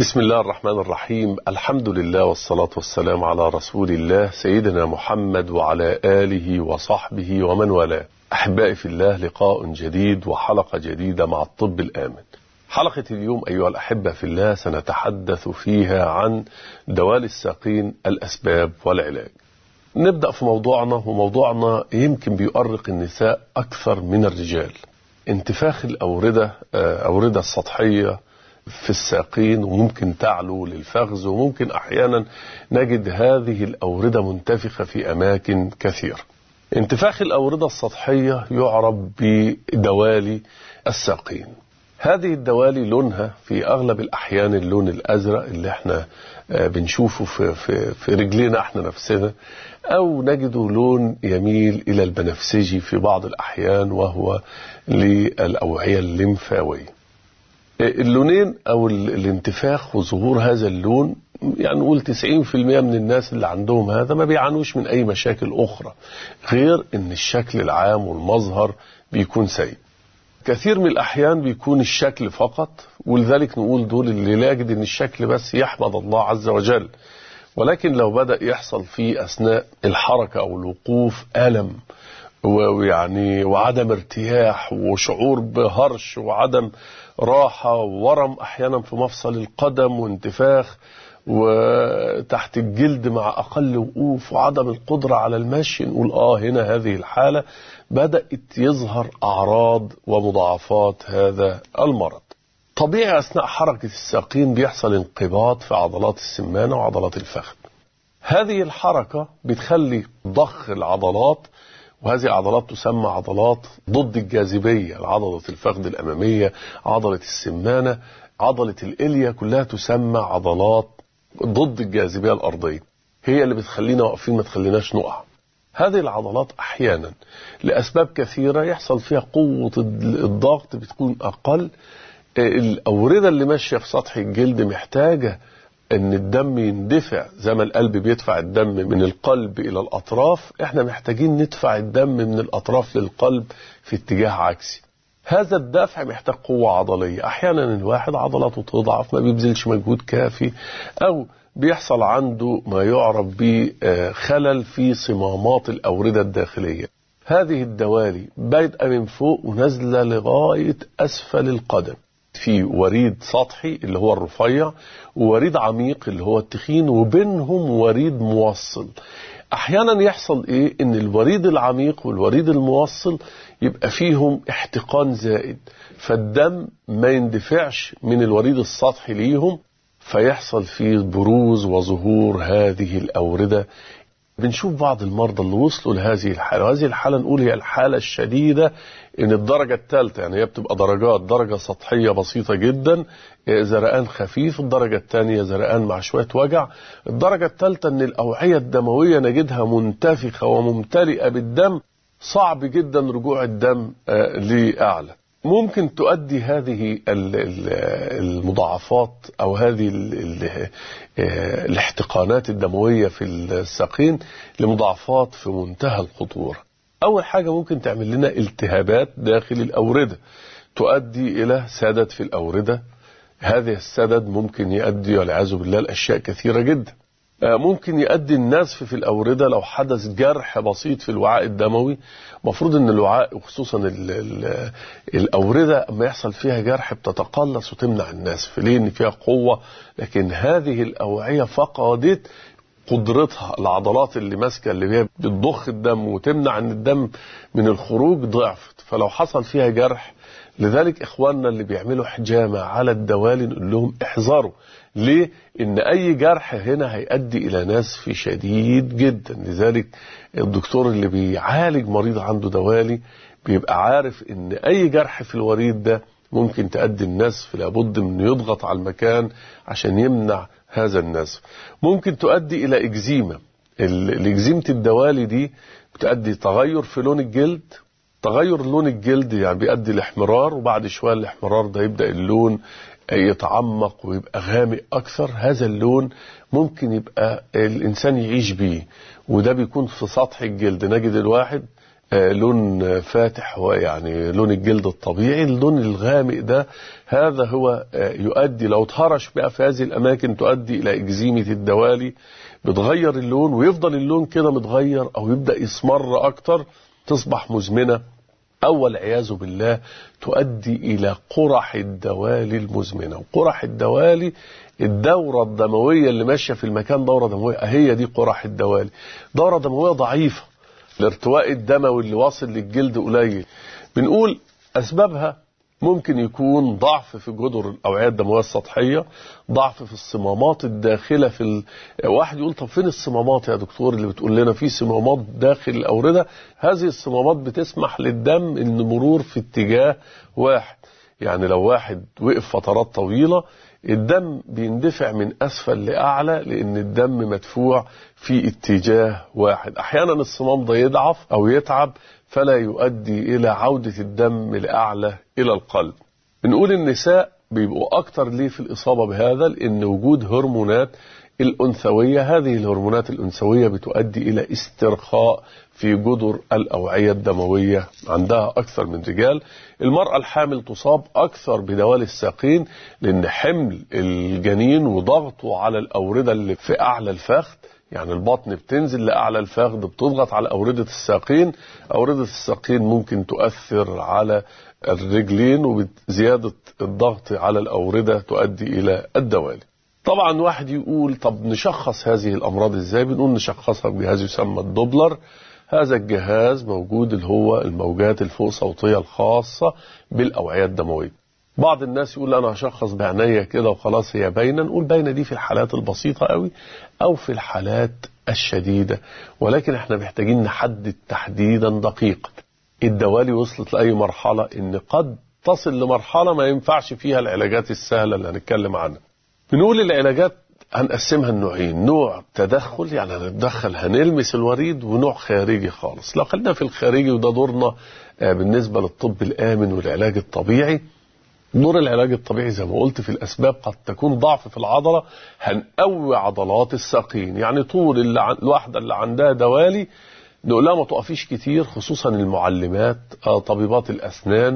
بسم الله الرحمن الرحيم الحمد لله والصلاة والسلام على رسول الله سيدنا محمد وعلى آله وصحبه ومن والاه أحبائي في الله لقاء جديد وحلقة جديدة مع الطب الآمن حلقة اليوم أيها الأحبة في الله سنتحدث فيها عن دوال الساقين الأسباب والعلاج نبدأ في موضوعنا وموضوعنا يمكن بيؤرق النساء أكثر من الرجال انتفاخ الأوردة أوردة السطحية في الساقين وممكن تعلو للفخذ وممكن أحيانا نجد هذه الأوردة منتفخة في أماكن كثيرة انتفاخ الأوردة السطحية يعرف بدوالي الساقين هذه الدوالي لونها في أغلب الأحيان اللون الأزرق اللي احنا بنشوفه في, في, في رجلينا احنا نفسنا أو نجده لون يميل إلى البنفسجي في بعض الأحيان وهو للأوعية الليمفاوية اللونين او الانتفاخ وظهور هذا اللون يعني نقول 90% من الناس اللي عندهم هذا ما بيعانوش من اي مشاكل اخرى غير ان الشكل العام والمظهر بيكون سيء كثير من الاحيان بيكون الشكل فقط ولذلك نقول دول اللي لاجد ان الشكل بس يحمد الله عز وجل ولكن لو بدأ يحصل فيه اثناء الحركة او الوقوف الم ويعني وعدم ارتياح وشعور بهرش وعدم راحة وورم أحيانا في مفصل القدم وانتفاخ وتحت الجلد مع أقل وقوف وعدم القدرة على المشي نقول آه هنا هذه الحالة بدأت يظهر أعراض ومضاعفات هذا المرض طبيعي أثناء حركة الساقين بيحصل انقباض في عضلات السمانة وعضلات الفخذ هذه الحركة بتخلي ضخ العضلات وهذه العضلات تسمى عضلات ضد الجاذبية عضلة الفخذ الأمامية عضلة السمانة عضلة الإليا كلها تسمى عضلات ضد الجاذبية الأرضية هي اللي بتخلينا واقفين ما تخليناش نقع هذه العضلات أحيانا لأسباب كثيرة يحصل فيها قوة الضغط بتكون أقل الأوردة اللي ماشية في سطح الجلد محتاجة ان الدم يندفع زي ما القلب بيدفع الدم من القلب الى الاطراف احنا محتاجين ندفع الدم من الاطراف للقلب في اتجاه عكسي هذا الدفع محتاج قوة عضلية احيانا الواحد عضلاته تضعف ما بيبذلش مجهود كافي او بيحصل عنده ما يعرف بخلل في صمامات الاوردة الداخلية هذه الدوالي بادئة من فوق ونازلة لغاية اسفل القدم في وريد سطحي اللي هو الرفيع ووريد عميق اللي هو التخين وبينهم وريد موصل احيانا يحصل ايه ان الوريد العميق والوريد الموصل يبقى فيهم احتقان زائد فالدم ما يندفعش من الوريد السطحي ليهم فيحصل فيه بروز وظهور هذه الاورده بنشوف بعض المرضى اللي وصلوا لهذه الحالة وهذه الحالة نقول هي الحالة الشديدة ان الدرجة الثالثة يعني هي بتبقى درجات درجة سطحية بسيطة جدا زرقان خفيف الدرجة الثانية زرقان مع شوية وجع الدرجة الثالثة ان الأوعية الدموية نجدها منتفخة وممتلئة بالدم صعب جدا رجوع الدم لأعلى ممكن تؤدي هذه المضاعفات او هذه الاحتقانات الدمويه في الساقين لمضاعفات في منتهى الخطوره. اول حاجه ممكن تعمل لنا التهابات داخل الاورده تؤدي الى سدد في الاورده. هذا السدد ممكن يؤدي والعياذ بالله لاشياء كثيره جدا. ممكن يؤدي النزف في الأوردة لو حدث جرح بسيط في الوعاء الدموي مفروض ان الوعاء وخصوصا ال ال الأوردة اما يحصل فيها جرح بتتقلص وتمنع النزف ليه ان فيها قوة لكن هذه الأوعية فقدت قدرتها العضلات اللي ماسكة اللي هي بتضخ الدم وتمنع ان الدم من الخروج ضعفت فلو حصل فيها جرح لذلك اخواننا اللي بيعملوا حجامة على الدوالي نقول لهم احذروا ليه ان اي جرح هنا هيؤدي الى نزف شديد جدا لذلك الدكتور اللي بيعالج مريض عنده دوالي بيبقى عارف ان اي جرح في الوريد ده ممكن تؤدي النزف لابد من يضغط على المكان عشان يمنع هذا النزف ممكن تؤدي الى اكزيما الاكزيمة الدوالي دي بتؤدي تغير في لون الجلد تغير لون الجلد يعني بيؤدي لاحمرار وبعد شويه الاحمرار ده يبدا اللون يتعمق ويبقى غامق اكثر هذا اللون ممكن يبقى الانسان يعيش بيه وده بيكون في سطح الجلد نجد الواحد لون فاتح يعني لون الجلد الطبيعي اللون الغامق ده هذا هو يؤدي لو اتهرش بقى في هذه الأماكن تؤدي إلى إجزيمة الدوالي بتغير اللون ويفضل اللون كده متغير أو يبدأ يسمر أكتر تصبح مزمنة أو والعياذ بالله تؤدي إلى قرح الدوالي المزمنة وقرح الدوالي الدورة الدموية اللي ماشية في المكان دورة دموية هي دي قرح الدوالي دورة دموية ضعيفة الارتواء الدموي اللي واصل للجلد قليل بنقول أسبابها ممكن يكون ضعف في جدر الأوعية الدموية السطحية ضعف في الصمامات الداخلة في ال... واحد يقول طب فين الصمامات يا دكتور اللي بتقول لنا في صمامات داخل الأوردة هذه الصمامات بتسمح للدم ان مرور في اتجاه واحد يعني لو واحد وقف فترات طويلة الدم بيندفع من أسفل لأعلى لأن الدم مدفوع في اتجاه واحد أحيانا الصمام ده يضعف أو يتعب فلا يؤدي إلى عودة الدم الأعلى إلى القلب بنقول النساء بيبقوا أكتر ليه في الإصابة بهذا لأن وجود هرمونات الأنثوية هذه الهرمونات الأنثوية بتؤدي إلى استرخاء في جدر الأوعية الدموية عندها أكثر من رجال المرأة الحامل تصاب أكثر بدوال الساقين لأن حمل الجنين وضغطه على الأوردة اللي في أعلى الفخذ يعني البطن بتنزل لأعلى الفخذ بتضغط على أوردة الساقين أوردة الساقين ممكن تؤثر على الرجلين وزيادة الضغط على الأوردة تؤدي إلى الدوالي طبعا واحد يقول طب نشخص هذه الأمراض إزاي بنقول نشخصها بجهاز يسمى الدوبلر هذا الجهاز موجود اللي هو الموجات الفوق صوتية الخاصة بالأوعية الدموية بعض الناس يقول انا هشخص بعينيا كده وخلاص هي باينه نقول باينه دي في الحالات البسيطه قوي او في الحالات الشديده ولكن احنا محتاجين نحدد تحديدا دقيقا الدوالي وصلت لاي مرحله ان قد تصل لمرحله ما ينفعش فيها العلاجات السهله اللي هنتكلم عنها بنقول العلاجات هنقسمها النوعين نوع تدخل يعني هنتدخل هنلمس الوريد ونوع خارجي خالص لو خلينا في الخارجي وده دورنا بالنسبه للطب الامن والعلاج الطبيعي دور العلاج الطبيعي زي ما قلت في الأسباب قد تكون ضعف في العضلة هنقوي عضلات الساقين يعني طول اللي عن... الواحدة اللي عندها دوالي نقول لها ما تقفيش كتير خصوصا المعلمات طبيبات الأسنان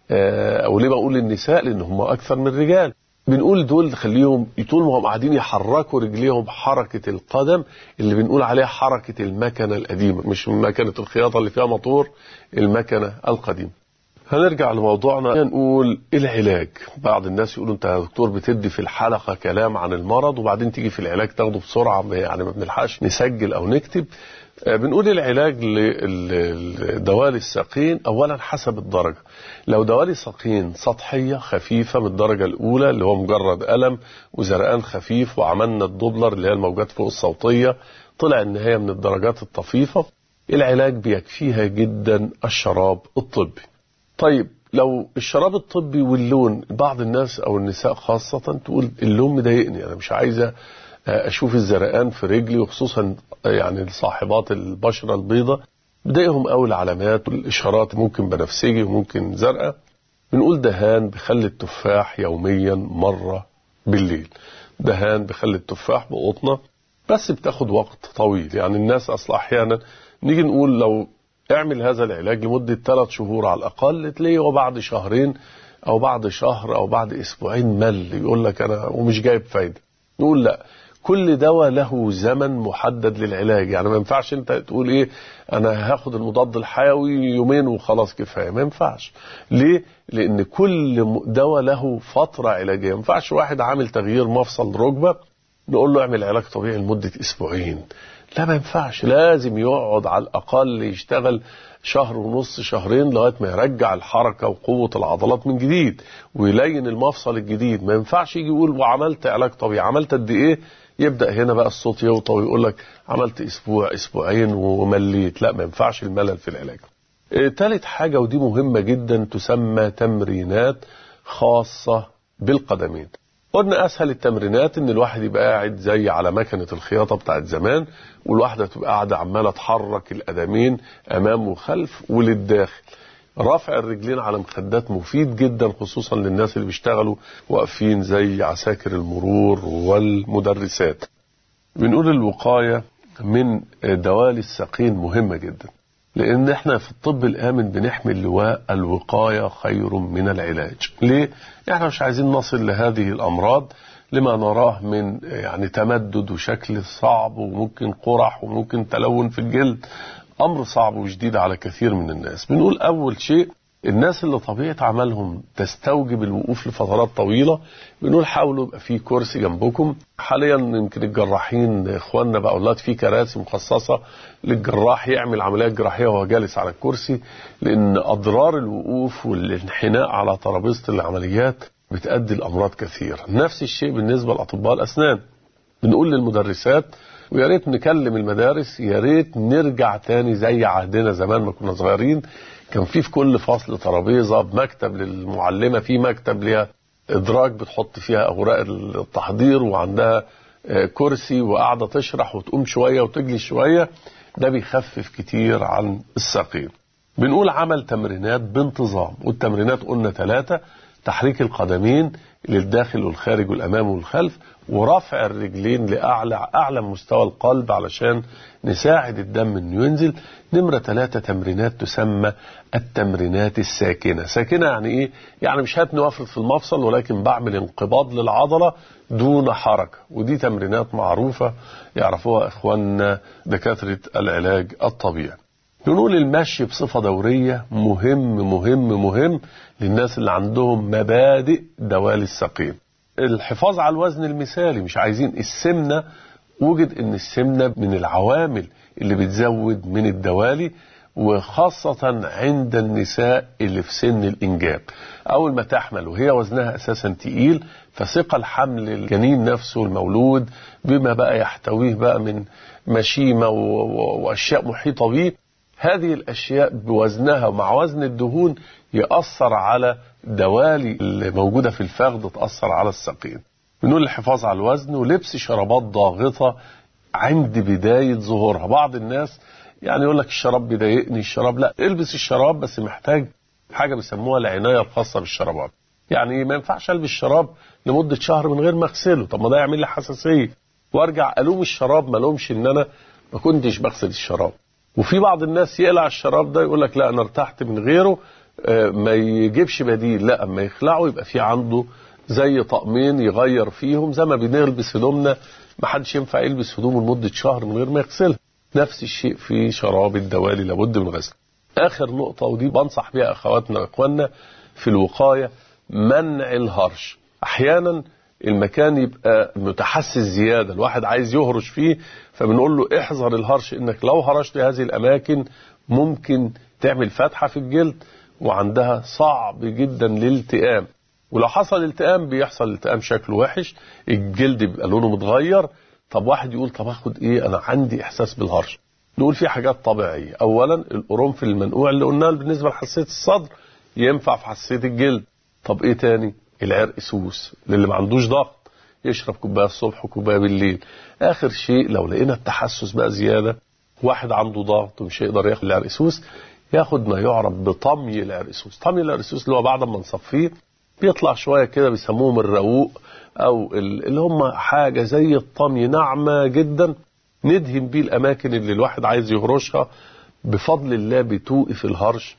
أو ليه بقول النساء لأن هم أكثر من الرجال بنقول دول خليهم طول ما هم قاعدين يحركوا رجليهم حركة القدم اللي بنقول عليها حركة المكنة القديمة مش مكنة الخياطة اللي فيها موتور المكنة القديمة هنرجع لموضوعنا نقول العلاج بعض الناس يقولوا انت يا دكتور بتدي في الحلقة كلام عن المرض وبعدين تيجي في العلاج تاخده بسرعة يعني ما بنلحقش نسجل او نكتب بنقول العلاج لدوالي الساقين اولا حسب الدرجة لو دوالي ساقين سطحية خفيفة من الدرجة الاولى اللي هو مجرد ألم وزرقان خفيف وعملنا الدوبلر اللي هي الموجات فوق الصوتية طلع ان هي من الدرجات الطفيفة العلاج بيكفيها جدا الشراب الطبي طيب لو الشراب الطبي واللون بعض الناس او النساء خاصة تقول اللون مضايقني انا مش عايزة اشوف الزرقان في رجلي وخصوصا يعني صاحبات البشرة البيضاء بضايقهم قوي العلامات والاشارات ممكن بنفسجي وممكن زرقاء بنقول دهان بخل التفاح يوميا مرة بالليل دهان بخل التفاح بقطنة بس بتاخد وقت طويل يعني الناس اصلا احيانا نيجي نقول لو اعمل هذا العلاج لمدة ثلاث شهور على الأقل تلاقيه وبعد شهرين أو بعد شهر أو بعد أسبوعين مل يقول لك أنا ومش جايب فايدة نقول لا كل دواء له زمن محدد للعلاج يعني ما ينفعش انت تقول ايه انا هاخد المضاد الحيوي يومين وخلاص كفايه ما ينفعش ليه لان كل دواء له فتره علاجيه ما ينفعش واحد عامل تغيير مفصل ركبه نقول له اعمل علاج طبيعي لمده اسبوعين لا ما ينفعش لازم يقعد على الأقل يشتغل شهر ونص شهرين لغاية ما يرجع الحركة وقوة العضلات من جديد ويلين المفصل الجديد ما ينفعش يجي يقول وعملت علاج طبيعي عملت قد ايه يبدأ هنا بقى الصوت يوطى ويقول لك عملت اسبوع اسبوعين ومليت لا ما ينفعش الملل في العلاج اه تالت حاجة ودي مهمة جدا تسمى تمرينات خاصة بالقدمين قلنا اسهل التمرينات ان الواحد يبقى قاعد زي على مكنه الخياطه بتاعت زمان والواحده تبقى قاعده عماله تحرك القدمين امام وخلف وللداخل رفع الرجلين على مخدات مفيد جدا خصوصا للناس اللي بيشتغلوا واقفين زي عساكر المرور والمدرسات بنقول الوقايه من دوالي الساقين مهمه جدا لان احنا في الطب الامن بنحمل لواء الوقايه خير من العلاج ليه احنا مش عايزين نصل لهذه الامراض لما نراه من يعني تمدد وشكل صعب وممكن قرح وممكن تلون في الجلد امر صعب وجديد على كثير من الناس بنقول اول شيء الناس اللي طبيعه عملهم تستوجب الوقوف لفترات طويله بنقول حاولوا يبقى في كرسي جنبكم حاليا يمكن الجراحين اخواننا بقى اولاد في كراسي مخصصه للجراح يعمل عمليات جراحيه وهو جالس على الكرسي لان اضرار الوقوف والانحناء على ترابيزه العمليات بتؤدي لامراض كثيره نفس الشيء بالنسبه لاطباء الاسنان بنقول للمدرسات ويا ريت نكلم المدارس يا ريت نرجع تاني زي عهدنا زمان ما كنا صغيرين كان في في كل فصل ترابيزه بمكتب للمعلمه في مكتب ليها ادراج بتحط فيها اوراق التحضير وعندها كرسي وقاعده تشرح وتقوم شويه وتجلس شويه ده بيخفف كتير عن الساقين بنقول عمل تمرينات بانتظام والتمرينات قلنا ثلاثه تحريك القدمين للداخل والخارج والامام والخلف ورفع الرجلين لاعلى اعلى مستوى القلب علشان نساعد الدم انه ينزل نمره ثلاثة تمرينات تسمى التمرينات الساكنه ساكنه يعني ايه يعني مش هاتني وافرد في المفصل ولكن بعمل انقباض للعضله دون حركه ودي تمرينات معروفه يعرفوها اخواننا دكاتره العلاج الطبيعي نقول المشي بصفة دورية مهم مهم مهم للناس اللي عندهم مبادئ دوالي السقيم الحفاظ على الوزن المثالي مش عايزين السمنة وجد ان السمنة من العوامل اللي بتزود من الدوالي وخاصة عند النساء اللي في سن الإنجاب أول ما تحمل وهي وزنها أساسا تقيل فثقل حمل الجنين نفسه المولود بما بقى يحتويه بقى من مشيمة وأشياء محيطة به هذه الأشياء بوزنها ومع وزن الدهون يأثر على دوالي اللي موجودة في الفخذ تأثر على الساقين بنقول الحفاظ على الوزن ولبس شرابات ضاغطة عند بداية ظهورها بعض الناس يعني يقول لك الشراب بيضايقني الشراب لا البس الشراب بس محتاج حاجة بيسموها العناية الخاصة بالشرابات يعني ما ينفعش البس شراب لمدة شهر من غير ما اغسله طب ما ده يعمل لي حساسية وارجع الوم الشراب ما الومش ان انا ما كنتش بغسل الشراب وفي بعض الناس يقلع الشراب ده يقول لك لا انا ارتحت من غيره ما يجيبش بديل لا اما يخلعه يبقى في عنده زي طقمين يغير فيهم زي ما بنلبس هدومنا ما حدش ينفع يلبس هدومه لمده شهر من غير ما يغسلها نفس الشيء في شراب الدوالي لابد من غسله اخر نقطه ودي بنصح بيها اخواتنا واخواننا في الوقايه منع الهرش احيانا المكان يبقى متحسس زياده الواحد عايز يهرش فيه فبنقول له احذر الهرش انك لو هرشت هذه الاماكن ممكن تعمل فتحه في الجلد وعندها صعب جدا الالتئام ولو حصل التئام بيحصل التئام شكله وحش الجلد بيبقى لونه متغير طب واحد يقول طب اخد ايه انا عندي احساس بالهرش نقول في حاجات طبيعيه اولا القرنفل المنقوع اللي قلناه بالنسبه لحساسيه الصدر ينفع في حساسيه الجلد طب ايه تاني العرق سوس للي ما عندوش ضغط يشرب كوبايه الصبح وكوبايه بالليل اخر شيء لو لقينا التحسس بقى زياده واحد عنده ضغط ومش هيقدر ياخد العرقسوس ياخد ما يعرف بطمي العرقسوس طمي العرقسوس اللي هو بعد ما نصفيه بيطلع شويه كده بيسموهم الرقوق او اللي هم حاجه زي الطمي ناعمه جدا ندهن بيه الاماكن اللي الواحد عايز يهرشها بفضل الله بتوقف الهرش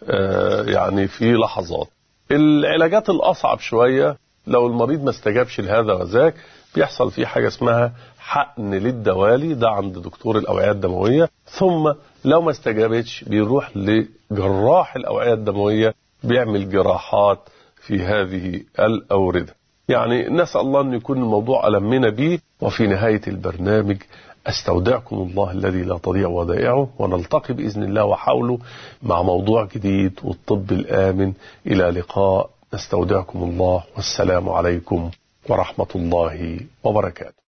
يعني في لحظات العلاجات الاصعب شويه لو المريض ما استجابش لهذا وذاك بيحصل فيه حاجه اسمها حقن للدوالي ده عند دكتور الاوعيه الدمويه ثم لو ما استجابتش بيروح لجراح الاوعيه الدمويه بيعمل جراحات في هذه الاورده يعني نسال الله ان يكون الموضوع المنا به وفي نهايه البرنامج استودعكم الله الذي لا تضيع ودائعه ونلتقي باذن الله وحوله مع موضوع جديد والطب الامن الى لقاء نستودعكم الله والسلام عليكم ورحمه الله وبركاته